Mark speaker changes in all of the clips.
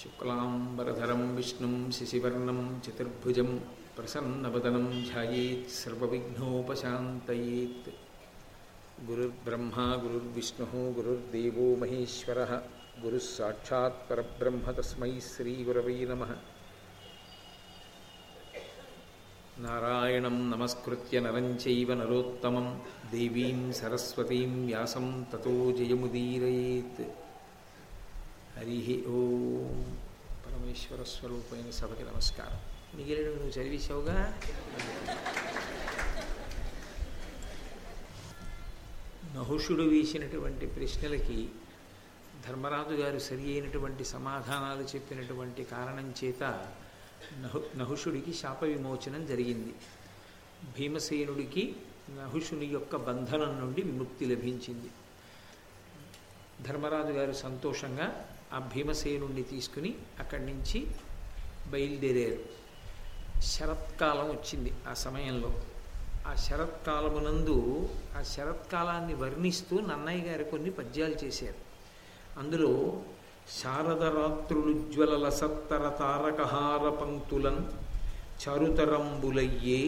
Speaker 1: శుక్లాంబరధరం విష్ణుం శశివర్ణం చతుర్భుజం ప్రసన్నవదనం ధ్యాయేత్ సర్వవిఘ్నోపశాంతయేత్ గురుర్బ్రహ్మా గురుర్విష్ణుः గురుర్దేవో మహేశ్వరः గురుः సాక్షాత్ పరబ్రహ్మ తస్మై శ్రీగురవై నమः నారాయణం నమస్కృత్య నరం చైవ నరోత్తమం దేవీం సరస్వతీం వ్యాసం తతో జయముదీరయేత్ హరి ఓం పరమేశ్వర స్వరూపమైన సభకి నమస్కారం మిగిలిన నువ్వు చదివేశావుగా నహుషుడు వేసినటువంటి ప్రశ్నలకి ధర్మరాజు గారు సరి అయినటువంటి సమాధానాలు చెప్పినటువంటి కారణం చేత నహు నహుషుడికి శాప విమోచనం జరిగింది భీమసేనుడికి నహుషుని యొక్క బంధనం నుండి విముక్తి లభించింది ధర్మరాజు గారు సంతోషంగా ఆ భీమసేనుణ్ణి తీసుకుని అక్కడి నుంచి బయలుదేరారు శరత్కాలం వచ్చింది ఆ సమయంలో ఆ శరత్కాలమునందు ఆ శరత్కాలాన్ని వర్ణిస్తూ నన్నయ్య గారు కొన్ని పద్యాలు చేశారు అందులో శారదరాత్రులుజ్వలల సత్తర తారకహార పంక్తులన్ చారుతరంబులయ్యే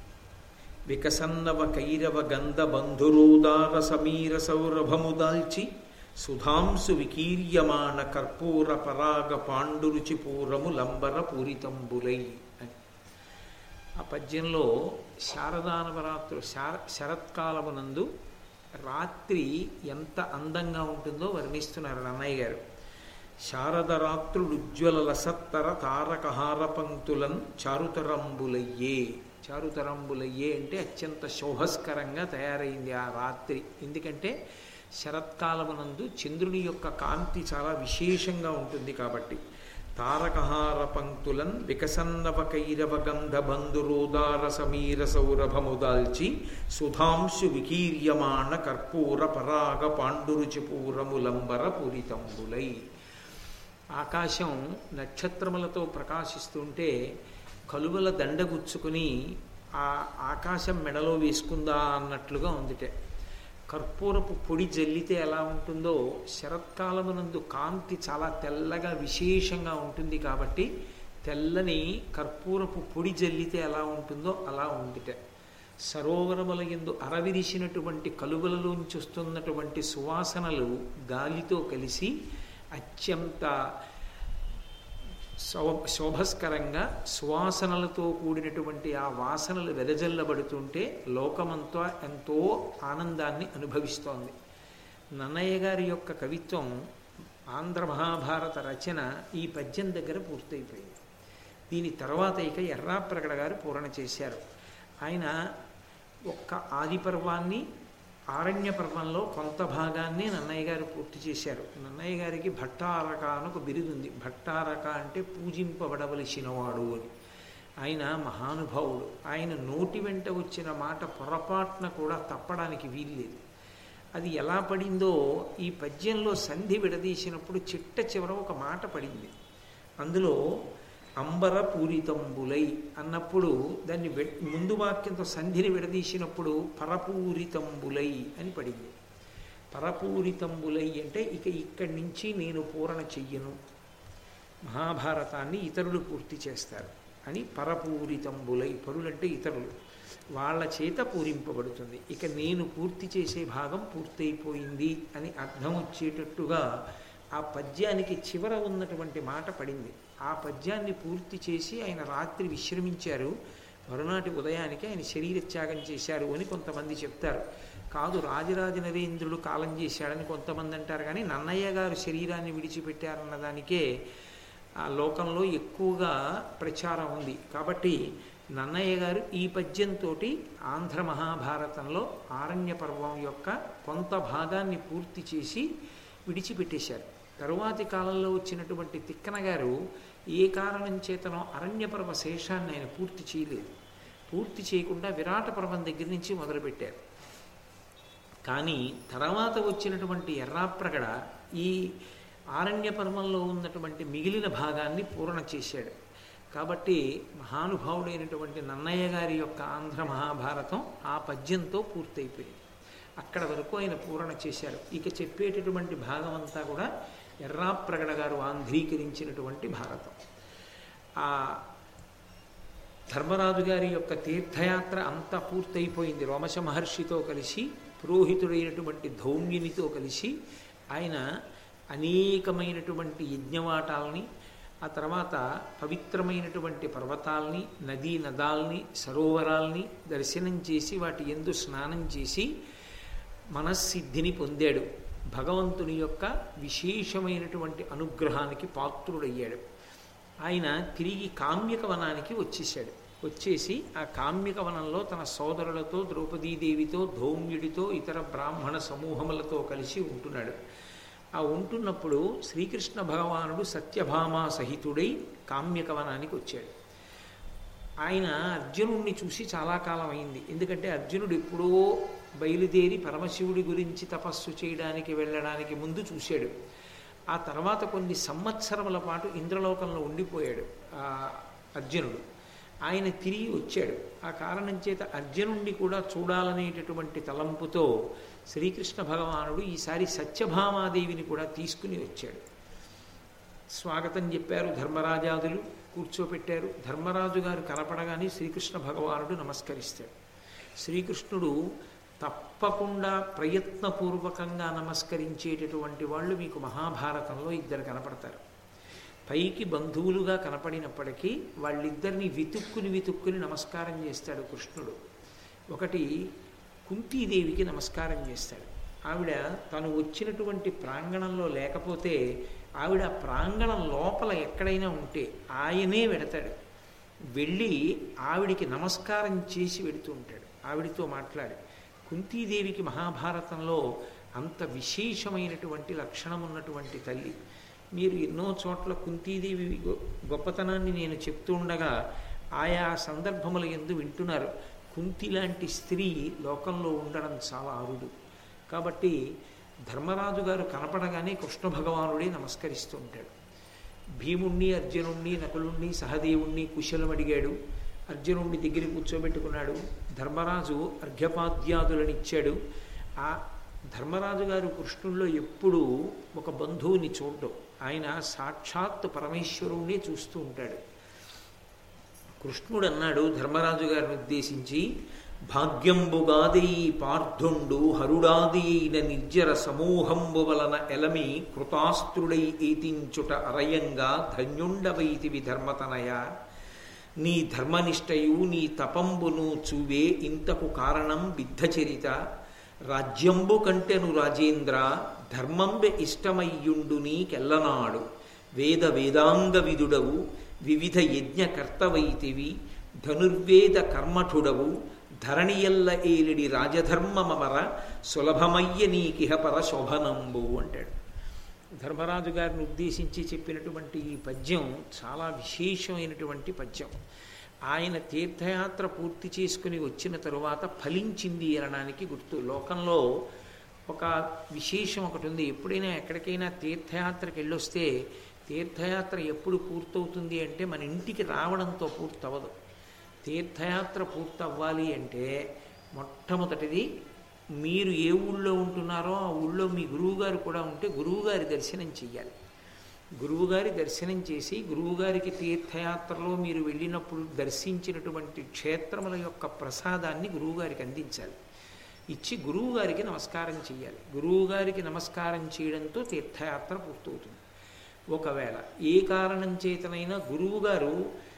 Speaker 1: వికసన్నవ కైరవ గంధ బంధురోదార సమీర సౌరభము దాల్చి సుధాంసు వికీర్యమాణ కర్పూర పరాగ పాండురుచి పూరము లంబర పూరితంబులై అని ఆ పద్యంలో శారదానవరాత్రు శార శరత్కాలమునందు రాత్రి ఎంత అందంగా ఉంటుందో వర్ణిస్తున్నారు అన్నయ్య గారు శారదరాత్రులు ఉజ్వల సత్తర తారకహార పంక్తులన్ చారుతరంబులయ్యే చారుతరంబులయ్యే అంటే అత్యంత శోభస్కరంగా తయారైంది ఆ రాత్రి ఎందుకంటే శరత్కాలమునందు చంద్రుని యొక్క కాంతి చాలా విశేషంగా ఉంటుంది కాబట్టి తారకహార పంక్తులన్ వికసన్నవ కైరవ గంధ బంధురోదార సమీర సౌరభము దాల్చి సుధాంశు వికీర్యమాణ కర్పూర పరాగ పాండురుచి పూరములంబర పూరితంబులై ఆకాశం నక్షత్రములతో ప్రకాశిస్తుంటే కలువల దండగుచ్చుకుని ఆ ఆకాశం మెడలో వేసుకుందా అన్నట్లుగా ఉందిటే కర్పూరపు పొడి జల్లితే ఎలా ఉంటుందో శరత్కాలమునందు కాంతి చాలా తెల్లగా విశేషంగా ఉంటుంది కాబట్టి తెల్లని కర్పూరపు పొడి జల్లితే ఎలా ఉంటుందో అలా ఉందిట సరోవరముల ఎందు అరవిరిసినటువంటి కలువలలోంచి వస్తున్నటువంటి సువాసనలు గాలితో కలిసి అత్యంత శో శోభస్కరంగా సువాసనలతో కూడినటువంటి ఆ వాసనలు వెదజల్లబడుతుంటే లోకమంతా ఎంతో ఆనందాన్ని అనుభవిస్తోంది నన్నయ్య గారి యొక్క కవిత్వం ఆంధ్ర మహాభారత రచన ఈ పద్యం దగ్గర పూర్తయిపోయింది దీని తర్వాత ఇక ఎర్రాప్రగడ గారు పూరణ చేశారు ఆయన ఒక్క ఆది పర్వాన్ని ఆరణ్య పర్వంలో కొంత భాగాన్ని నన్నయ్య గారు పూర్తి చేశారు నన్నయ్య గారికి భట్టారక అని ఒక బిరుదుంది భట్టారక అంటే పూజింపబడవలసినవాడు అని ఆయన మహానుభావుడు ఆయన నోటి వెంట వచ్చిన మాట పొరపాటున కూడా తప్పడానికి వీల్లేదు అది ఎలా పడిందో ఈ పద్యంలో సంధి విడదీసినప్పుడు చిట్ట చివర ఒక మాట పడింది అందులో అంబర పూరితంబులై అన్నప్పుడు దాన్ని ముందు వాక్యంతో సంధిని విడదీసినప్పుడు పరపూరితంబులై అని పడింది పరపూరితంబులై అంటే ఇక ఇక్కడి నుంచి నేను పూరణ చెయ్యను మహాభారతాన్ని ఇతరులు పూర్తి చేస్తారు అని పరపూరితంబులై పరులంటే ఇతరులు వాళ్ళ చేత పూరింపబడుతుంది ఇక నేను పూర్తి చేసే భాగం పూర్తయిపోయింది అని అర్థం వచ్చేటట్టుగా ఆ పద్యానికి చివర ఉన్నటువంటి మాట పడింది ఆ పద్యాన్ని పూర్తి చేసి ఆయన రాత్రి విశ్రమించారు మరునాటి ఉదయానికి ఆయన శరీర త్యాగం చేశారు అని కొంతమంది చెప్తారు కాదు రాజరాజ నరేంద్రుడు కాలం చేశాడని కొంతమంది అంటారు కానీ నన్నయ్య గారు శరీరాన్ని విడిచిపెట్టారన్న దానికే ఆ లోకంలో ఎక్కువగా ప్రచారం ఉంది కాబట్టి నన్నయ్య గారు ఈ పద్యంతో ఆంధ్ర మహాభారతంలో ఆరణ్య పర్వం యొక్క కొంత భాగాన్ని పూర్తి చేసి విడిచిపెట్టేశారు తరువాతి కాలంలో వచ్చినటువంటి తిక్కన గారు ఏ కారణం చేతనో అరణ్యపర్వ శేషాన్ని ఆయన పూర్తి చేయలేదు పూర్తి చేయకుండా విరాట పర్వం దగ్గర నుంచి మొదలుపెట్టారు కానీ తర్వాత వచ్చినటువంటి ఎర్రాప్రగడ ఈ ఆరణ్య పర్వంలో ఉన్నటువంటి మిగిలిన భాగాన్ని పూర్ణ చేశాడు కాబట్టి మహానుభావుడైనటువంటి నన్నయ్య గారి యొక్క ఆంధ్ర మహాభారతం ఆ పద్యంతో పూర్తయిపోయింది అక్కడ వరకు ఆయన పూరణ చేశారు ఇక చెప్పేటటువంటి భాగం అంతా కూడా ఎర్రాప్రగడ గారు ఆంధ్రీకరించినటువంటి భారతం ఆ ధర్మరాజు గారి యొక్క తీర్థయాత్ర అంతా పూర్తయిపోయింది రోమశ మహర్షితో కలిసి పురోహితుడైనటువంటి ధౌమ్యునితో కలిసి ఆయన అనేకమైనటువంటి యజ్ఞవాటాలని ఆ తర్వాత పవిత్రమైనటువంటి పర్వతాల్ని నదీ నదాల్ని సరోవరాల్ని దర్శనం చేసి వాటి ఎందు స్నానం చేసి మనస్సిద్ధిని పొందాడు భగవంతుని యొక్క విశేషమైనటువంటి అనుగ్రహానికి పాత్రుడయ్యాడు ఆయన తిరిగి కామ్యక వనానికి వచ్చేసాడు వచ్చేసి ఆ కామ్యక వనంలో తన సోదరులతో ద్రౌపదీదేవితో ధౌమ్యుడితో ఇతర బ్రాహ్మణ సమూహములతో కలిసి ఉంటున్నాడు ఆ ఉంటున్నప్పుడు శ్రీకృష్ణ భగవానుడు సత్యభామా సహితుడై కామ్యక వనానికి వచ్చాడు ఆయన అర్జునుడిని చూసి చాలా కాలం అయింది ఎందుకంటే అర్జునుడు ఎప్పుడో బయలుదేరి పరమశివుడి గురించి తపస్సు చేయడానికి వెళ్ళడానికి ముందు చూశాడు ఆ తర్వాత కొన్ని సంవత్సరముల పాటు ఇంద్రలోకంలో ఉండిపోయాడు ఆ అర్జునుడు ఆయన తిరిగి వచ్చాడు ఆ కారణం చేత అర్జునుడిని కూడా చూడాలనేటటువంటి తలంపుతో శ్రీకృష్ణ భగవానుడు ఈసారి సత్యభామాదేవిని కూడా తీసుకుని వచ్చాడు స్వాగతం చెప్పారు ధర్మరాజాదులు కూర్చోపెట్టారు ధర్మరాజు గారు కనపడగానే శ్రీకృష్ణ భగవానుడు నమస్కరిస్తాడు శ్రీకృష్ణుడు తప్పకుండా ప్రయత్నపూర్వకంగా నమస్కరించేటటువంటి వాళ్ళు మీకు మహాభారతంలో ఇద్దరు కనపడతారు పైకి బంధువులుగా కనపడినప్పటికీ వాళ్ళిద్దరిని వెతుక్కుని వెతుక్కుని నమస్కారం చేస్తాడు కృష్ణుడు ఒకటి కుంతీదేవికి నమస్కారం చేస్తాడు ఆవిడ తను వచ్చినటువంటి ప్రాంగణంలో లేకపోతే ఆవిడ ప్రాంగణం లోపల ఎక్కడైనా ఉంటే ఆయనే వెడతాడు వెళ్ళి ఆవిడికి నమస్కారం చేసి వెడుతూ ఉంటాడు ఆవిడితో మాట్లాడి కుంతీదేవికి మహాభారతంలో అంత విశేషమైనటువంటి లక్షణం ఉన్నటువంటి తల్లి మీరు ఎన్నో చోట్ల కుంతీదేవి గొప్పతనాన్ని నేను చెప్తూ ఉండగా ఆయా సందర్భముల ఎందు వింటున్నారు కుంతి లాంటి స్త్రీ లోకంలో ఉండడం చాలా అరుదు కాబట్టి ధర్మరాజు గారు కనపడగానే కృష్ణ భగవానుడే నమస్కరిస్తూ ఉంటాడు భీముణ్ణి అర్జునుణ్ణి నకులుణ్ణి సహదేవుణ్ణి కుశలం అడిగాడు అర్జునుణ్ణి దగ్గర కూర్చోబెట్టుకున్నాడు ధర్మరాజు అర్ఘ్యపాద్యాదులను ఇచ్చాడు ఆ ధర్మరాజు గారు కృష్ణుల్లో ఎప్పుడూ ఒక బంధువుని చూడడం ఆయన సాక్షాత్ పరమేశ్వరుణ్ణి చూస్తూ ఉంటాడు కృష్ణుడు అన్నాడు ధర్మరాజు గారిని ఉద్దేశించి భాగ్యంబుగాదై పార్థుండు హరుడాది అయిన నిర్జర సమూహంబు వలన ఎలమి కృతాస్త్రుడై ఏతించుట అరయంగా ధన్యుండవైతివి ధర్మతనయ నీ ధర్మనిష్టయు నీ తపంబును చూవే ఇంతకు కారణం బిద్ధచరిత రాజ్యంబు కంటెను రాజేంద్ర ధర్మంబె ఇష్టమయ్యుండు నీకెల్లనాడు వేద వేదాంగ విదుడవు వివిధ యజ్ఞకర్తవైతివి ధనుర్వేద కర్మఠుడవు ధరణియల్ల ఏలిడి రాజధర్మమర సులభమయ్య నీకిహపర శోభనంబు అంటాడు ధర్మరాజు గారిని ఉద్దేశించి చెప్పినటువంటి ఈ పద్యం చాలా విశేషమైనటువంటి పద్యం ఆయన తీర్థయాత్ర పూర్తి చేసుకుని వచ్చిన తరువాత ఫలించింది అనడానికి గుర్తు లోకంలో ఒక విశేషం ఒకటి ఉంది ఎప్పుడైనా ఎక్కడికైనా తీర్థయాత్రకి వెళ్ళొస్తే తీర్థయాత్ర ఎప్పుడు పూర్తవుతుంది అంటే మన ఇంటికి రావడంతో పూర్తవదు తీర్థయాత్ర పూర్తవ్వాలి అంటే మొట్టమొదటిది మీరు ఏ ఊళ్ళో ఉంటున్నారో ఆ ఊళ్ళో మీ గురువుగారు కూడా ఉంటే గురువుగారి దర్శనం చెయ్యాలి గురువుగారి దర్శనం చేసి గురువుగారికి తీర్థయాత్రలో మీరు వెళ్ళినప్పుడు దర్శించినటువంటి క్షేత్రముల యొక్క ప్రసాదాన్ని గురువుగారికి అందించాలి ఇచ్చి గురువుగారికి నమస్కారం చేయాలి గురువుగారికి నమస్కారం చేయడంతో తీర్థయాత్ర పూర్తవుతుంది ఒకవేళ ఏ కారణం చేతనైనా గురువుగారు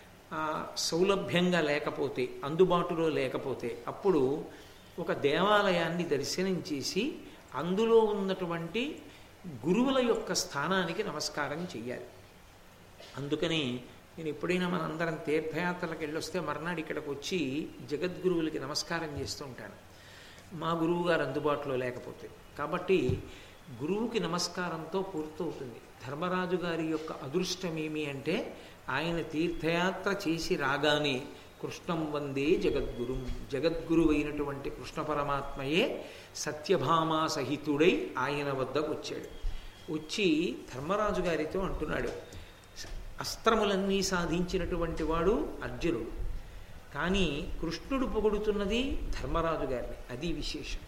Speaker 1: సౌలభ్యంగా లేకపోతే అందుబాటులో లేకపోతే అప్పుడు ఒక దేవాలయాన్ని దర్శనం చేసి అందులో ఉన్నటువంటి గురువుల యొక్క స్థానానికి నమస్కారం చెయ్యాలి అందుకని నేను ఎప్పుడైనా మనందరం తీర్థయాత్రలకు వెళ్ళొస్తే మర్నాడు ఇక్కడికి వచ్చి జగద్గురువులకి నమస్కారం చేస్తూ ఉంటాను మా గురువు గారు అందుబాటులో లేకపోతే కాబట్టి గురువుకి నమస్కారంతో పూర్తవుతుంది ధర్మరాజు గారి యొక్క అదృష్టం ఏమి అంటే ఆయన తీర్థయాత్ర చేసి రాగానే కృష్ణం వందే జగద్గురు జగద్గురు అయినటువంటి కృష్ణ పరమాత్మయే సత్యభామా సహితుడై ఆయన వద్దకు వచ్చాడు వచ్చి ధర్మరాజు గారితో అంటున్నాడు అస్త్రములన్నీ సాధించినటువంటి వాడు అర్జునుడు కానీ కృష్ణుడు పొగుడుతున్నది ధర్మరాజు గారిని అది విశేషం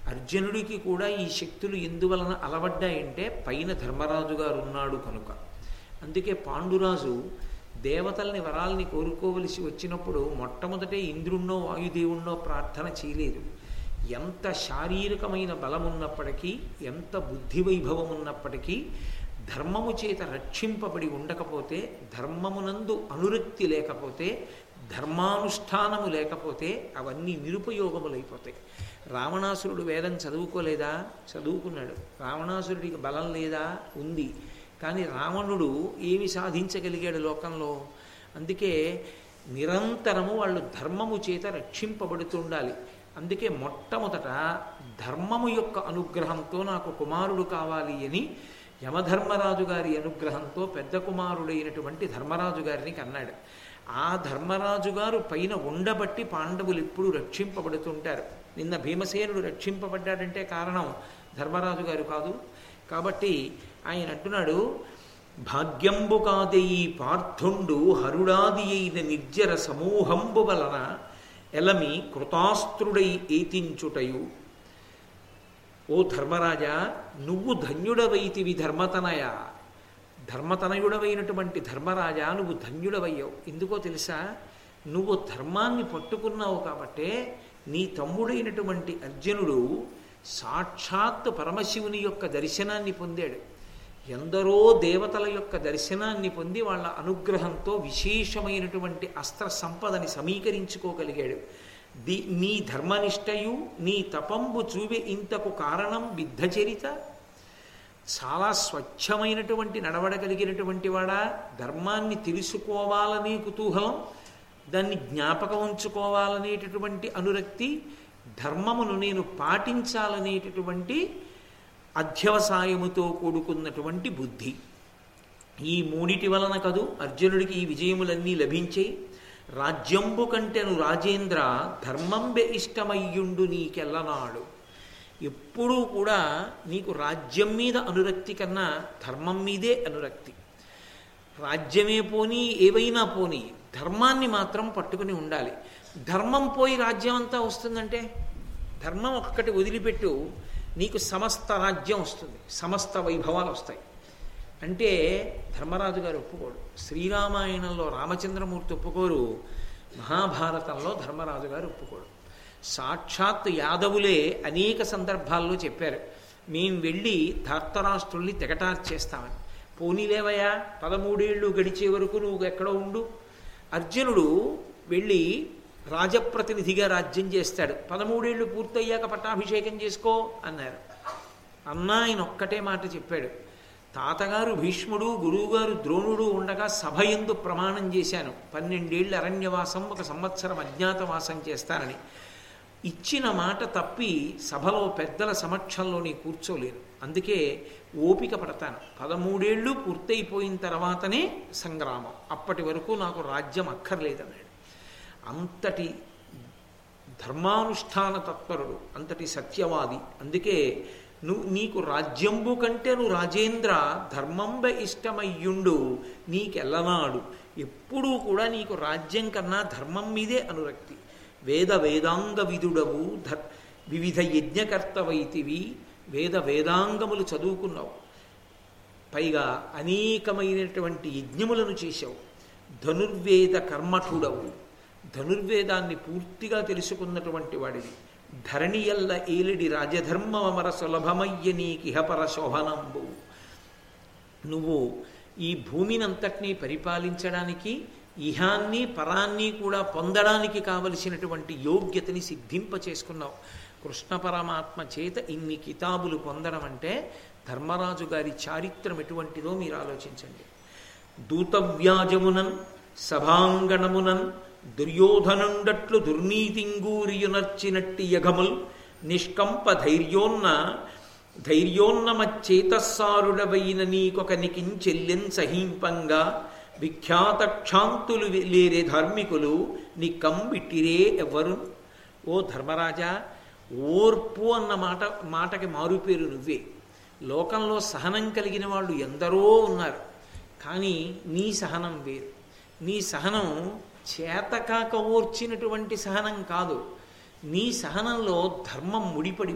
Speaker 1: అర్జునుడికి కూడా ఈ శక్తులు ఎందువలన అలవడ్డాయంటే పైన ధర్మరాజు గారు ఉన్నాడు కనుక అందుకే పాండురాజు దేవతల్ని వరాల్ని కోరుకోవలసి వచ్చినప్పుడు మొట్టమొదటే ఇంద్రుణ్ణో వాయుదేవుణ్ణో ప్రార్థన చేయలేదు ఎంత శారీరకమైన బలం ఉన్నప్పటికీ ఎంత బుద్ధి వైభవం ఉన్నప్పటికీ ధర్మము చేత రక్షింపబడి ఉండకపోతే ధర్మమునందు అనురక్తి లేకపోతే ధర్మానుష్ఠానము లేకపోతే అవన్నీ నిరుపయోగములైపోతాయి రావణాసురుడు వేదం చదువుకోలేదా చదువుకున్నాడు రావణాసురుడికి బలం లేదా ఉంది కానీ రావణుడు ఏమి సాధించగలిగాడు లోకంలో అందుకే నిరంతరము వాళ్ళు ధర్మము చేత రక్షింపబడుతుండాలి అందుకే మొట్టమొదట ధర్మము యొక్క అనుగ్రహంతో నాకు కుమారుడు కావాలి అని యమధర్మరాజు గారి అనుగ్రహంతో పెద్ద కుమారుడైనటువంటి ధర్మరాజు గారిని కన్నాడు ఆ ధర్మరాజు గారు పైన ఉండబట్టి పాండవులు ఎప్పుడు రక్షింపబడుతుంటారు నిన్న భీమసేనుడు రక్షింపబడ్డాడంటే కారణం ధర్మరాజు గారు కాదు కాబట్టి ఆయన అంటున్నాడు భాగ్యంబు కాదయి పార్థుండు హరుడాది అయిన నిర్జర సమూహంబు వలన ఎలమి కృతాస్త్రుడై ఏతించుటయు ఓ ధర్మరాజా నువ్వు ధన్యుడవైతివి ధర్మతనయ ధర్మతనయుడవైనటువంటి ధర్మరాజా నువ్వు ధన్యుడవయ్యావు ఎందుకో తెలుసా నువ్వు ధర్మాన్ని పట్టుకున్నావు కాబట్టే నీ తమ్ముడైనటువంటి అర్జునుడు సాక్షాత్ పరమశివుని యొక్క దర్శనాన్ని పొందాడు ఎందరో దేవతల యొక్క దర్శనాన్ని పొంది వాళ్ళ అనుగ్రహంతో విశేషమైనటువంటి అస్త్ర సంపదని సమీకరించుకోగలిగాడు ది నీ ధర్మనిష్టయు నీ తపంబు చూవే ఇంతకు కారణం బిద్ధచరిత చాలా స్వచ్ఛమైనటువంటి నడవడగలిగినటువంటి వాడా ధర్మాన్ని తెలుసుకోవాలనే కుతూహలం దాన్ని జ్ఞాపకం ఉంచుకోవాలనేటటువంటి అనురక్తి ధర్మమును నేను పాటించాలనేటటువంటి అధ్యవసాయముతో కూడుకున్నటువంటి బుద్ధి ఈ మూడిటి వలన కదూ అర్జునుడికి ఈ విజయములన్నీ లభించాయి రాజ్యంబు కంటెను రాజేంద్ర ధర్మంబె ఇష్టమయ్యుండు నీకెల్లనాడు ఎప్పుడూ కూడా నీకు రాజ్యం మీద అనురక్తి కన్నా ధర్మం మీదే అనురక్తి రాజ్యమే పోనీ ఏవైనా పోనీ ధర్మాన్ని మాత్రం పట్టుకుని ఉండాలి ధర్మం పోయి రాజ్యం అంతా వస్తుందంటే ధర్మం ఒక్కటి వదిలిపెట్టు నీకు సమస్త రాజ్యం వస్తుంది సమస్త వైభవాలు వస్తాయి అంటే ధర్మరాజు గారు ఒప్పుకోడు శ్రీరామాయణంలో రామచంద్రమూర్తి ఒప్పుకోరు మహాభారతంలో ధర్మరాజు గారు ఒప్పుకోడు సాక్షాత్ యాదవులే అనేక సందర్భాల్లో చెప్పారు మేం వెళ్ళి ధార్తరాష్ట్రుల్ని తెగటార్చేస్తామని పోనీలేవయ్యా పదమూడేళ్ళు గడిచే వరకు నువ్వు ఎక్కడో ఉండు అర్జునుడు వెళ్ళి రాజప్రతినిధిగా రాజ్యం చేస్తాడు పదమూడేళ్ళు పూర్తయ్యాక పట్టాభిషేకం చేసుకో అన్నారు అన్న ఆయన ఒక్కటే మాట చెప్పాడు తాతగారు భీష్ముడు గురువుగారు ద్రోణుడు ఉండగా సభ ఎందు ప్రమాణం చేశాను పన్నెండేళ్ళు అరణ్యవాసం ఒక సంవత్సరం అజ్ఞాతవాసం చేస్తానని ఇచ్చిన మాట తప్పి సభలో పెద్దల సమక్షంలో నీ కూర్చోలేను అందుకే ఓపిక పడతాను పదమూడేళ్ళు పూర్తయిపోయిన తర్వాతనే సంగ్రామం అప్పటి వరకు నాకు రాజ్యం అక్కర్లేదన్నాడు అంతటి ధర్మానుష్ఠాన తత్పరుడు అంతటి సత్యవాది అందుకే నువ్వు నీకు రాజ్యంబు కంటే నువ్వు రాజేంద్ర ధర్మంబ ఇష్టమయ్యుండు నీకెల్లనాడు ఎప్పుడూ కూడా నీకు రాజ్యం కన్నా ధర్మం మీదే అనురక్తి వేద వేదాంగ విదుడవు ధర్ వివిధ యజ్ఞకర్తవైతివి వేద వేదాంగములు చదువుకున్నావు పైగా అనేకమైనటువంటి యజ్ఞములను చేశావు ధనుర్వేద కర్మఠుడవు ధనుర్వేదాన్ని పూర్తిగా తెలుసుకున్నటువంటి వాడివి ధరణియల్ల ఏలిడి రాజధర్మమర సులభమయ్య నీకిహపర శోభనంబు నువ్వు ఈ భూమినంతటినీ పరిపాలించడానికి ఇహాన్ని పరాన్ని కూడా పొందడానికి కావలసినటువంటి యోగ్యతని సిద్ధింప చేసుకున్నావు కృష్ణ పరమాత్మ చేత ఇన్ని కితాబులు పొందడం అంటే ధర్మరాజు గారి చారిత్రం ఎటువంటిదో మీరు ఆలోచించండి దూతవ్యాజమునన్ సభాంగణమునన్ దుర్యోధనుండట్లు దుర్నీతింగూరియునర్చినట్టి యగముల్ నిష్కంప ధైర్యోన్న ధైర్యోన్నమచ్చేతస్సారుడవైన నీకొక నికించెల్లెన్ సహీంపంగా విఖ్యాత క్షాంతులు లేరే ధార్మికులు నీ కంబిట్టిరే ఎవరు ఓ ధర్మరాజా ఓర్పు అన్న మాట మాటకి మారుపేరు నువ్వే లోకంలో సహనం కలిగిన వాళ్ళు ఎందరో ఉన్నారు కానీ నీ సహనం వేరు నీ సహనం చేతకాక ఓర్చినటువంటి సహనం కాదు నీ సహనంలో ధర్మం ముడిపడి ఉంది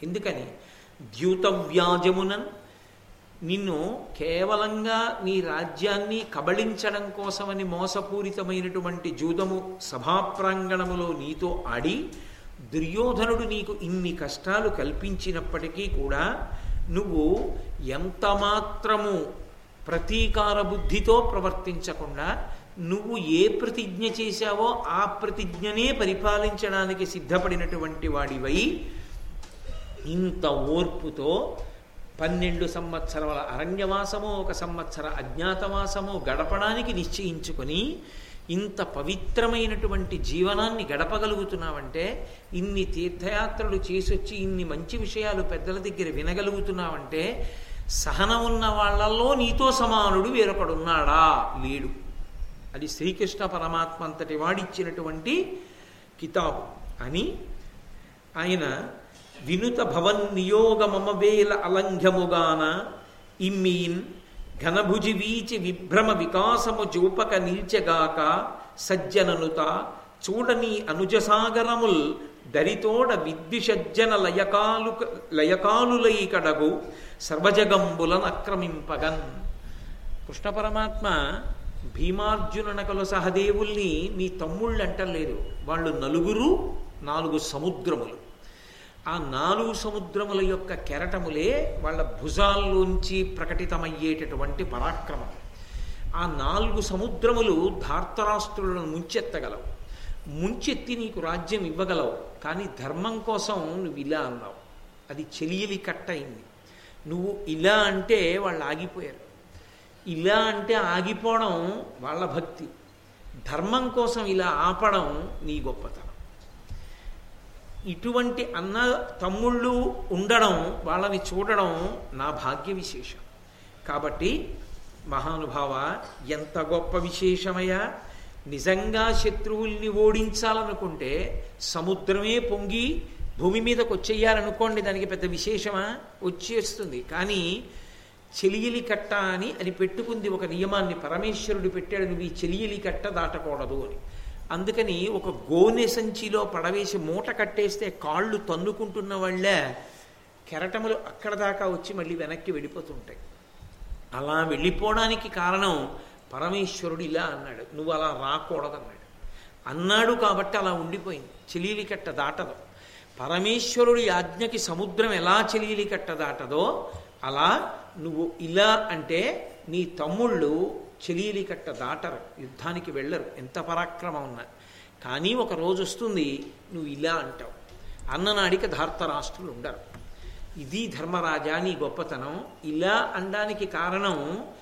Speaker 1: ఎందుకని ద్యూతవ్యాజమునన్ నిన్ను కేవలంగా నీ రాజ్యాన్ని కబళించడం కోసమని మోసపూరితమైనటువంటి జూదము సభాప్రాంగణములో నీతో ఆడి దుర్యోధనుడు నీకు ఇన్ని కష్టాలు కల్పించినప్పటికీ కూడా నువ్వు ఎంత మాత్రము ప్రతీకార బుద్ధితో ప్రవర్తించకుండా నువ్వు ఏ ప్రతిజ్ఞ చేశావో ఆ ప్రతిజ్ఞనే పరిపాలించడానికి సిద్ధపడినటువంటి వాడివై ఇంత ఓర్పుతో పన్నెండు సంవత్సరాల అరణ్యవాసము ఒక సంవత్సర అజ్ఞాతవాసము గడపడానికి నిశ్చయించుకొని ఇంత పవిత్రమైనటువంటి జీవనాన్ని గడపగలుగుతున్నావంటే ఇన్ని తీర్థయాత్రలు చేసొచ్చి ఇన్ని మంచి విషయాలు పెద్దల దగ్గర వినగలుగుతున్నావంటే సహనం ఉన్న వాళ్ళల్లో నీతో సమానుడు వేరొకడున్నాడా లేడు అది శ్రీకృష్ణ పరమాత్మ అంతటి వాడిచ్చినటువంటి కితాబు అని ఆయన వినుత భవన్ నియోగమమవేల అలంఘ్యముగాన ఇమ్మీన్ ఘనభుజి వీచి విభ్రమ వికాసము జూపక నిల్చెగాక సజ్జననుత చూడని అనుజసాగరముల్ దరితోడ విద్విషజ్జన లయకాలు లయకాలులై కడగు సర్వజగంబులను అక్రమింపగన్ కృష్ణ పరమాత్మ భీమార్జుననకలు సహదేవుల్ని మీ తమ్ముళ్ళు అంటలేదు వాళ్ళు నలుగురు నాలుగు సముద్రములు ఆ నాలుగు సముద్రముల యొక్క కెరటములే వాళ్ళ భుజాల్లోంచి ప్రకటితమయ్యేటటువంటి పరాక్రమం ఆ నాలుగు సముద్రములు ధార్తరాష్ట్రులను ముంచెత్తగలవు ముంచెత్తి నీకు రాజ్యం ఇవ్వగలవు కానీ ధర్మం కోసం నువ్వు ఇలా అన్నావు అది చెలియలి కట్టయింది నువ్వు ఇలా అంటే వాళ్ళు ఆగిపోయారు ఇలా అంటే ఆగిపోవడం వాళ్ళ భక్తి ధర్మం కోసం ఇలా ఆపడం నీ గొప్పతనం ఇటువంటి అన్న తమ్ముళ్ళు ఉండడం వాళ్ళని చూడడం నా భాగ్య విశేషం కాబట్టి మహానుభావ ఎంత గొప్ప విశేషమయ్యా నిజంగా శత్రువుల్ని ఓడించాలనుకుంటే సముద్రమే పొంగి భూమి మీదకి వచ్చేయాలనుకోండి దానికి పెద్ద విశేషమా వచ్చేస్తుంది కానీ చెలియలి కట్ట అని అని పెట్టుకుంది ఒక నియమాన్ని పరమేశ్వరుడు పెట్టాడు నువ్వు ఈ చెలియలి కట్ట దాటకూడదు అని అందుకని ఒక గోనె సంచిలో పడవేసి మూట కట్టేస్తే కాళ్ళు తన్నుకుంటున్న వాళ్ళే కెరటములు అక్కడ దాకా వచ్చి మళ్ళీ వెనక్కి వెళ్ళిపోతుంటాయి అలా వెళ్ళిపోవడానికి కారణం పరమేశ్వరుడు ఇలా అన్నాడు నువ్వు అలా రాకూడదన్నాడు అన్నాడు కాబట్టి అలా ఉండిపోయింది చెలీలి కట్ట దాటదు పరమేశ్వరుడి ఆజ్ఞకి సముద్రం ఎలా చెలీలి కట్ట దాటదో అలా నువ్వు ఇలా అంటే నీ తమ్ముళ్ళు చెలీలి కట్ట దాటరు యుద్ధానికి వెళ్ళరు ఎంత పరాక్రమం ఉన్నా కానీ ఒక రోజు వస్తుంది నువ్వు ఇలా అంటావు అన్ననాడిక ధార్తరాష్ట్రులు ఉండరు ఇది ధర్మరాజా నీ గొప్పతనం ఇలా అనడానికి కారణం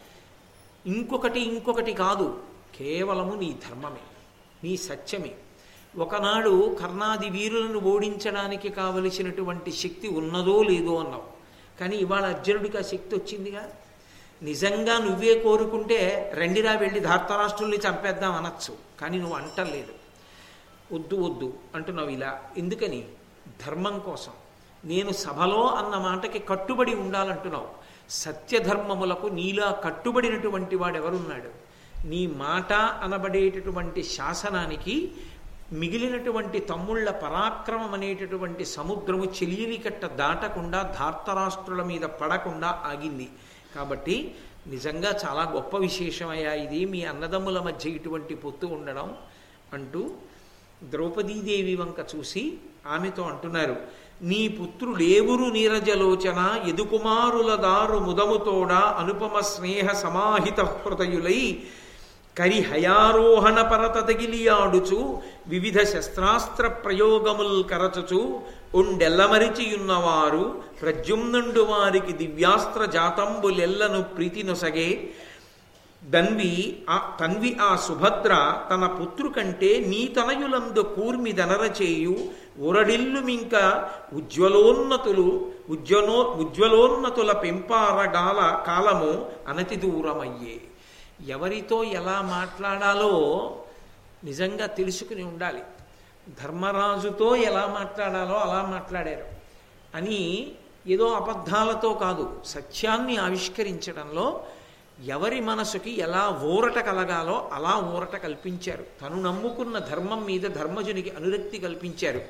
Speaker 1: ఇంకొకటి ఇంకొకటి కాదు కేవలము నీ ధర్మమే నీ సత్యమే ఒకనాడు కర్ణాది వీరులను ఓడించడానికి కావలసినటువంటి శక్తి ఉన్నదో లేదో అన్నావు కానీ ఇవాళ అర్జునుడికి ఆ శక్తి వచ్చిందిగా నిజంగా నువ్వే కోరుకుంటే రెండిరా వెళ్ళి ధార్తరాష్ట్రుల్ని చంపేద్దాం అనొచ్చు కానీ నువ్వు అంటలేదు వద్దు వద్దు అంటున్నావు ఇలా ఎందుకని ధర్మం కోసం నేను సభలో అన్న మాటకి కట్టుబడి ఉండాలంటున్నావు సత్యధర్మములకు నీలా కట్టుబడినటువంటి వాడెవరున్నాడు నీ మాట అనబడేటటువంటి శాసనానికి మిగిలినటువంటి తమ్ముళ్ల పరాక్రమం అనేటటువంటి సముద్రము చెలియలి కట్ట దాటకుండా ధార్తరాష్ట్రుల మీద పడకుండా ఆగింది కాబట్టి నిజంగా చాలా గొప్ప విశేషమయ్యా ఇది మీ అన్నదమ్ముల మధ్య ఇటువంటి పొత్తు ఉండడం అంటూ ద్రౌపదీదేవి వంక చూసి ఆమెతో అంటున్నారు నీ పుత్రుడేవురు నీరజలోచన ఎదుకుమారుల దారు ముదముతోడ అనుపమ స్నేహ సమాహిత హృదయులై కరి హయారోహణ పరత తగిలియాడుచు వివిధ శస్త్రాస్త్ర ప్రయోగముల్ కరచుచు ఉండెల్లమరిచియున్నవారు ప్రద్యుమ్నుండు వారికి దివ్యాస్త్ర జాతంబులెల్లను ప్రీతి నొసగే దన్వి ఆ తన్వి ఆ సుభద్ర తన పుత్రు కంటే నీ తనయులందు కూర్మి దనరచేయు ఉరడిల్లుమింక ఉజ్వలోన్నతులు ఉజ్వలో ఉజ్వలోన్నతుల పెంపారగాల కాలము అనతి దూరమయ్యే ఎవరితో ఎలా మాట్లాడాలో నిజంగా తెలుసుకుని ఉండాలి ధర్మరాజుతో ఎలా మాట్లాడాలో అలా మాట్లాడారు అని ఏదో అబద్ధాలతో కాదు సత్యాన్ని ఆవిష్కరించడంలో ఎవరి మనసుకి ఎలా ఊరట కలగాలో అలా ఊరట కల్పించారు తను నమ్ముకున్న ధర్మం మీద ధర్మజునికి అనురక్తి కల్పించారు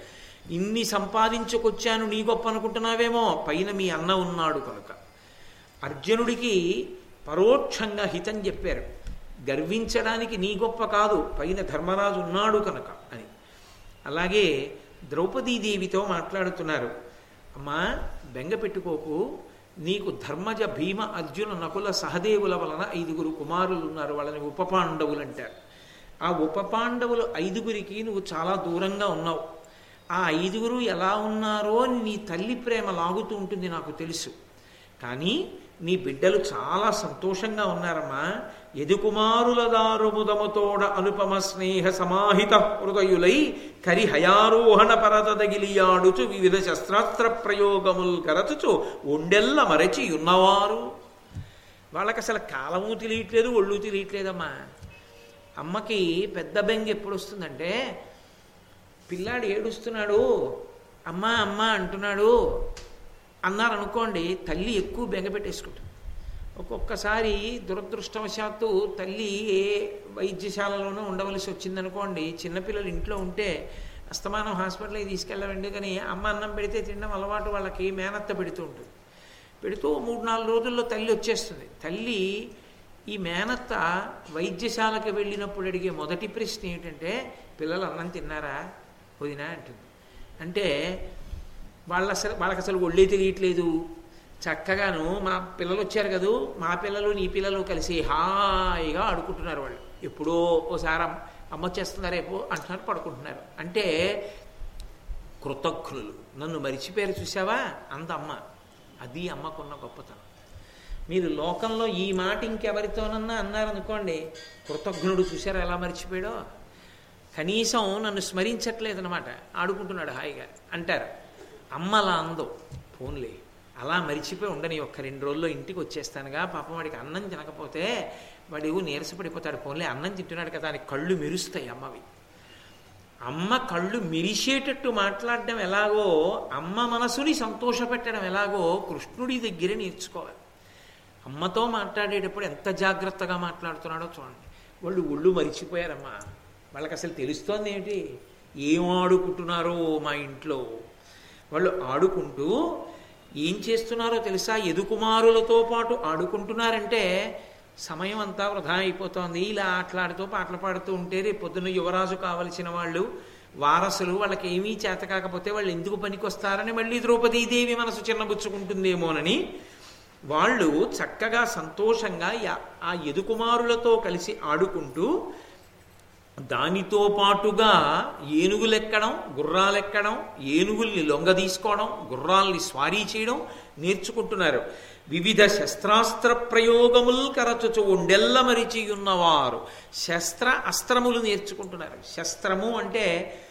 Speaker 1: ఇన్ని సంపాదించుకొచ్చాను నీ గొప్ప అనుకుంటున్నావేమో పైన మీ అన్న ఉన్నాడు కనుక అర్జునుడికి పరోక్షంగా హితం చెప్పారు గర్వించడానికి నీ గొప్ప కాదు పైన ధర్మరాజు ఉన్నాడు కనుక అని అలాగే ద్రౌపదీదేవితో మాట్లాడుతున్నారు అమ్మా బెంగ పెట్టుకోకు నీకు ధర్మజ భీమ అర్జున నకుల సహదేవుల వలన ఐదుగురు కుమారులు ఉన్నారు వాళ్ళని ఉపపాండవులు అంటారు ఆ ఉపపాండవులు ఐదుగురికి నువ్వు చాలా దూరంగా ఉన్నావు ఆ ఐదుగురు ఎలా ఉన్నారో అని నీ తల్లి ప్రేమ లాగుతూ ఉంటుంది నాకు తెలుసు కానీ నీ బిడ్డలు చాలా సంతోషంగా ఉన్నారమ్మా ఎదుకుమారుల దారుముదముతోడ అనుపమ స్నేహ సమాహిత హృదయులై కరి హయారోహణ పరదగిలియాడుచు వివిధ శస్త్రాస్త్ర ప్రయోగములు కరచుచు ఒండెల్ల మరచి ఉన్నవారు వాళ్ళకి అసలు కాలము తెలియట్లేదు ఒళ్ళు తెలియట్లేదమ్మా అమ్మకి పెద్ద బెంగ ఎప్పుడు వస్తుందంటే పిల్లాడు ఏడుస్తున్నాడు అమ్మా అమ్మ అంటున్నాడు అన్నారనుకోండి తల్లి ఎక్కువ బెంగ పెట్టేసుకుంటుంది ఒక్కొక్కసారి దురదృష్టవశాత్తు తల్లి ఏ వైద్యశాలలోనూ ఉండవలసి వచ్చిందనుకోండి చిన్నపిల్లలు ఇంట్లో ఉంటే అస్తమానం హాస్పిటల్కి తీసుకెళ్ళవండి కానీ అమ్మ అన్నం పెడితే తినడం అలవాటు వాళ్ళకి మేనత్త పెడుతూ ఉంటుంది పెడుతూ మూడు నాలుగు రోజుల్లో తల్లి వచ్చేస్తుంది తల్లి ఈ మేనత్త వైద్యశాలకు వెళ్ళినప్పుడు అడిగే మొదటి ప్రశ్న ఏంటంటే పిల్లలు అన్నం తిన్నారా వదినా అంటుంది అంటే వాళ్ళ అసలు వాళ్ళకి అసలు ఒళ్ళే తెలియట్లేదు చక్కగాను మా పిల్లలు వచ్చారు కదూ మా పిల్లలు నీ పిల్లలు కలిసి హాయిగా ఆడుకుంటున్నారు వాళ్ళు ఎప్పుడో ఓసారి అమ్మ అమ్మ వచ్చేస్తున్నారు రేపు అంటున్నారు పడుకుంటున్నారు అంటే కృతజ్ఞులు నన్ను మరిచిపోయారు చూసావా అంత అమ్మ అది అమ్మకున్న గొప్పతనం మీరు లోకంలో ఈ మాట ఇంకెవరితోనన్నా అన్నారనుకోండి కృతజ్ఞుడు చూసారా ఎలా మర్చిపోయాడో కనీసం నన్ను స్మరించట్లేదనమాట ఆడుకుంటున్నాడు హాయిగా అంటారు అమ్మలా అందో ఫోన్లే అలా మరిచిపోయి ఉండని ఒక్క రెండు రోజుల్లో ఇంటికి వచ్చేస్తానుగా పాపం వాడికి అన్నం తినకపోతే వాడు నీరసపడిపోతాడు ఫోన్లే అన్నం తింటున్నాడు కదా అని కళ్ళు మెరుస్తాయి అమ్మవి అమ్మ కళ్ళు మెరిసేటట్టు మాట్లాడడం ఎలాగో అమ్మ మనసుని సంతోషపెట్టడం ఎలాగో కృష్ణుడి దగ్గర నేర్చుకోవాలి అమ్మతో మాట్లాడేటప్పుడు ఎంత జాగ్రత్తగా మాట్లాడుతున్నాడో చూడండి వాళ్ళు ఒళ్ళు మరిచిపోయారమ్మా వాళ్ళకి అసలు తెలుస్తోంది ఏంటి ఏం ఆడుకుంటున్నారో మా ఇంట్లో వాళ్ళు ఆడుకుంటూ ఏం చేస్తున్నారో తెలుసా ఎదుకుమారులతో పాటు ఆడుకుంటున్నారంటే సమయం అంతా వృధా అయిపోతోంది ఇలా ఆటలాడుతూ పాటలు పాడుతూ ఉంటే రేపు పొద్దున్న యువరాజు కావలసిన వాళ్ళు వారసులు వాళ్ళకి ఏమీ చేత కాకపోతే వాళ్ళు ఎందుకు పనికొస్తారని మళ్ళీ ద్రౌపదీదేవి మనసు చిన్నబుచ్చుకుంటుందేమోనని వాళ్ళు చక్కగా సంతోషంగా ఆ ఎదుకుమారులతో కలిసి ఆడుకుంటూ దానితో పాటుగా ఏనుగులెక్కడం గుర్రాలెక్కడం ఏనుగుల్ని లొంగ తీసుకోవడం గుర్రాల్ని స్వారీ చేయడం నేర్చుకుంటున్నారు వివిధ శస్త్రాస్త్ర ప్రయోగములు కరచుచు ఉండెల్ల మరిచి ఉన్నవారు శస్త్ర అస్త్రములు నేర్చుకుంటున్నారు శస్త్రము అంటే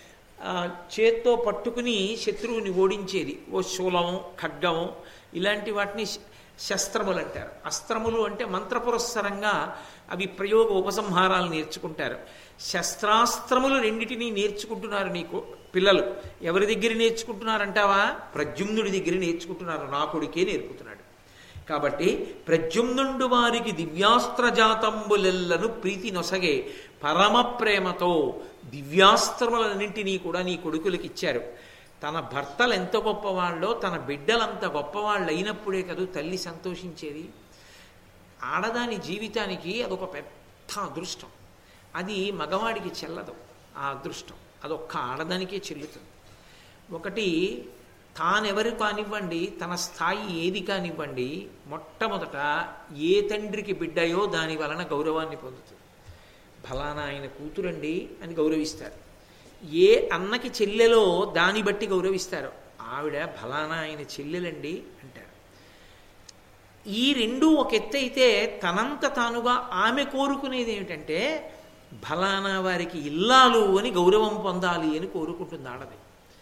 Speaker 1: చేత్తో పట్టుకుని శత్రువుని ఓడించేది ఓ శూలము ఖడ్గము ఇలాంటి వాటిని శస్త్రములు అంటారు అస్త్రములు అంటే మంత్రపురస్సరంగా అవి ప్రయోగ ఉపసంహారాలు నేర్చుకుంటారు శస్త్రాస్త్రములు రెండిటినీ నేర్చుకుంటున్నారు నీకు పిల్లలు ఎవరి దగ్గర నేర్చుకుంటున్నారంటావా ప్రద్యుమ్నుడి దగ్గర నేర్చుకుంటున్నారు నా కొడుకే నేర్పుతున్నాడు కాబట్టి ప్రద్యుమ్నుండు వారికి దివ్యాస్త్రజాతంబులెల్లను ప్రీతి నొసగే పరమ ప్రేమతో దివ్యాస్త్రములన్నింటినీ కూడా నీ కొడుకులకి ఇచ్చారు తన భర్తలు ఎంత గొప్పవాళ్ళో తన బిడ్డలంత గొప్పవాళ్ళు అయినప్పుడే కదూ తల్లి సంతోషించేది ఆడదాని జీవితానికి అదొక పెద్ద అదృష్టం అది మగవాడికి చెల్లదు ఆ అదృష్టం అదొక్క ఆడదానికే చెల్లుతుంది ఒకటి తానెవరు కానివ్వండి తన స్థాయి ఏది కానివ్వండి మొట్టమొదట ఏ తండ్రికి బిడ్డయో దాని వలన గౌరవాన్ని పొందుతుంది ఫలానా ఆయన కూతురండి అని గౌరవిస్తారు ఏ అన్నకి చెల్లెలో దాన్ని బట్టి గౌరవిస్తారు ఆవిడ ఫలానా ఆయన చెల్లెలండి అంటారు ఈ రెండు ఒక ఎత్తైతే తనంత తానుగా ఆమె కోరుకునేది ఏమిటంటే ఫలానా వారికి ఇల్లాలు అని గౌరవం పొందాలి అని కోరుకుంటుంది ఆడది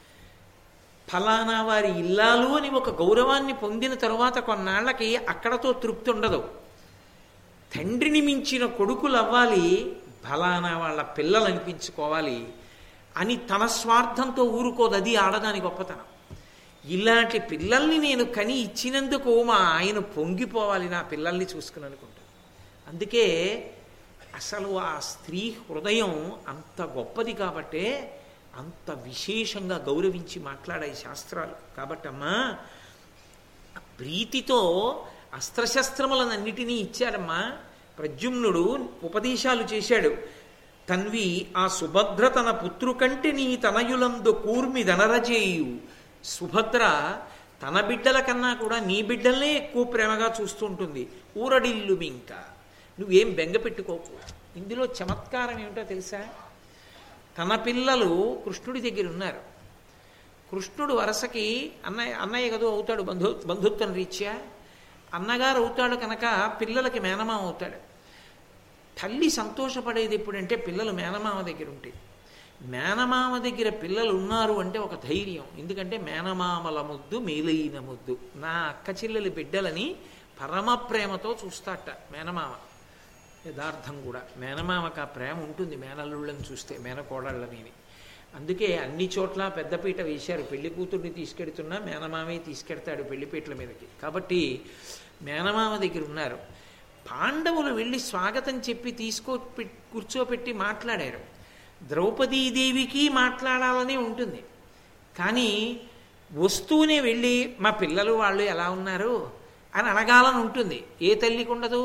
Speaker 1: ఫలానా వారి ఇల్లాలు అని ఒక గౌరవాన్ని పొందిన తరువాత కొన్నాళ్ళకి అక్కడతో తృప్తి ఉండదు తండ్రిని మించిన కొడుకులు అవ్వాలి ఫలానా వాళ్ళ పిల్లలు అనిపించుకోవాలి అని తన స్వార్థంతో ఊరుకోదు అది ఆడదాని గొప్పతనం ఇలాంటి పిల్లల్ని నేను కని ఇచ్చినందుకు మా ఆయన పొంగిపోవాలి నా పిల్లల్ని చూసుకుని అనుకుంటాను అందుకే అసలు ఆ స్త్రీ హృదయం అంత గొప్పది కాబట్టే అంత విశేషంగా గౌరవించి మాట్లాడాయి శాస్త్రాలు కాబట్టమ్మా ప్రీతితో అస్త్రశస్త్రములనన్నిటినీ ఇచ్చాడమ్మా ప్రద్యుమ్నుడు ఉపదేశాలు చేశాడు తన్వి ఆ సుభద్ర తన పుత్రు కంటే నీ తనయులందు కూర్మి దనరజేయు సుభద్ర తన బిడ్డల కన్నా కూడా నీ బిడ్డలనే ఎక్కువ ప్రేమగా చూస్తుంటుంది ఊరడిల్లు మింక నువ్వేం బెంగ పెట్టుకోకు ఇందులో చమత్కారం ఏమిటో తెలుసా తన పిల్లలు కృష్ణుడి దగ్గర ఉన్నారు కృష్ణుడు వరసకి అన్నయ్య అన్నయ్య కదో అవుతాడు బంధు బంధుత్వం రీత్యా అన్నగారు అవుతాడు కనుక పిల్లలకి మేనమామ అవుతాడు తల్లి సంతోషపడేది ఎప్పుడంటే పిల్లలు మేనమామ దగ్గర ఉంటే మేనమామ దగ్గర పిల్లలు ఉన్నారు అంటే ఒక ధైర్యం ఎందుకంటే మేనమామల ముద్దు మేలైన ముద్దు నా అక్క చెల్లెలి బిడ్డలని పరమ ప్రేమతో చూస్తాట మేనమామ యథార్థం కూడా మేనమామకు ఆ ప్రేమ ఉంటుంది మేనల్లుళ్ళని చూస్తే మేనకోడళ్ళని అందుకే అన్ని చోట్ల పెద్దపీట వేశారు పెళ్లి కూతుర్ని తీసుకెడుతున్నా మేనమామే తీసుకెడతాడు పెళ్లిపీటల మీదకి కాబట్టి మేనమామ దగ్గర ఉన్నారు పాండవులు వెళ్ళి స్వాగతం చెప్పి తీసుకో పెట్- కూర్చోపెట్టి మాట్లాడారు ద్రౌపదీదేవికి మాట్లాడాలని ఉంటుంది కానీ వస్తూనే వెళ్ళి మా పిల్లలు వాళ్ళు ఎలా ఉన్నారు అని అడగాలని ఉంటుంది ఏ తల్లికి ఉండదు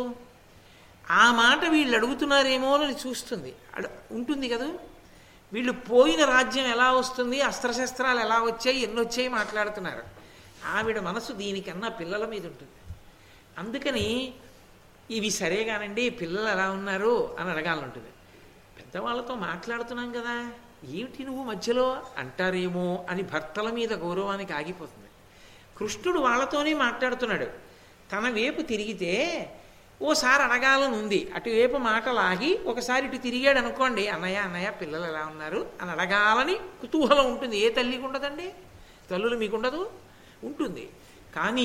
Speaker 1: ఆ మాట వీళ్ళు అడుగుతున్నారేమో అని చూస్తుంది అడ ఉంటుంది కదా వీళ్ళు పోయిన రాజ్యం ఎలా వస్తుంది అస్త్రశస్త్రాలు ఎలా వచ్చాయి ఎన్ని వచ్చాయి మాట్లాడుతున్నారు ఆవిడ మనసు దీనికన్నా పిల్లల మీద ఉంటుంది అందుకని ఇవి సరేగానండి పిల్లలు ఎలా ఉన్నారు అని అడగాలంటుంది పెద్దవాళ్ళతో మాట్లాడుతున్నాం కదా ఏమిటి నువ్వు మధ్యలో అంటారేమో అని భర్తల మీద గౌరవానికి ఆగిపోతుంది కృష్ణుడు వాళ్ళతోనే మాట్లాడుతున్నాడు తన వైపు తిరిగితే ఓసారి అడగాలని ఉంది అటువైపు మాట లాగి ఒకసారి ఇటు తిరిగాడు అనుకోండి అన్నయ్య అన్నయ్య పిల్లలు ఎలా ఉన్నారు అని అడగాలని కుతూహలం ఉంటుంది ఏ తల్లికి ఉండదండి తల్లులు మీకుండదు ఉంటుంది కానీ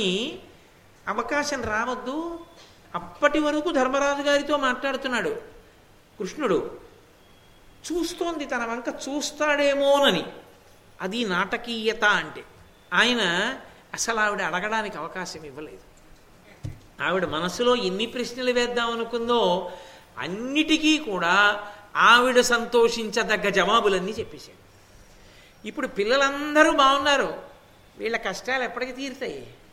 Speaker 1: అవకాశం రావద్దు అప్పటి వరకు ధర్మరాజు గారితో మాట్లాడుతున్నాడు కృష్ణుడు చూస్తోంది తన వంక చూస్తాడేమోనని అది నాటకీయత అంటే ఆయన అసలు ఆవిడ అడగడానికి అవకాశం ఇవ్వలేదు ఆవిడ మనసులో ఎన్ని ప్రశ్నలు వేద్దాం అనుకుందో అన్నిటికీ కూడా ఆవిడ సంతోషించదగ్గ జవాబులన్నీ చెప్పేశాడు ఇప్పుడు పిల్లలందరూ బాగున్నారు వీళ్ళ కష్టాలు ఎప్పటికి తీరుతాయి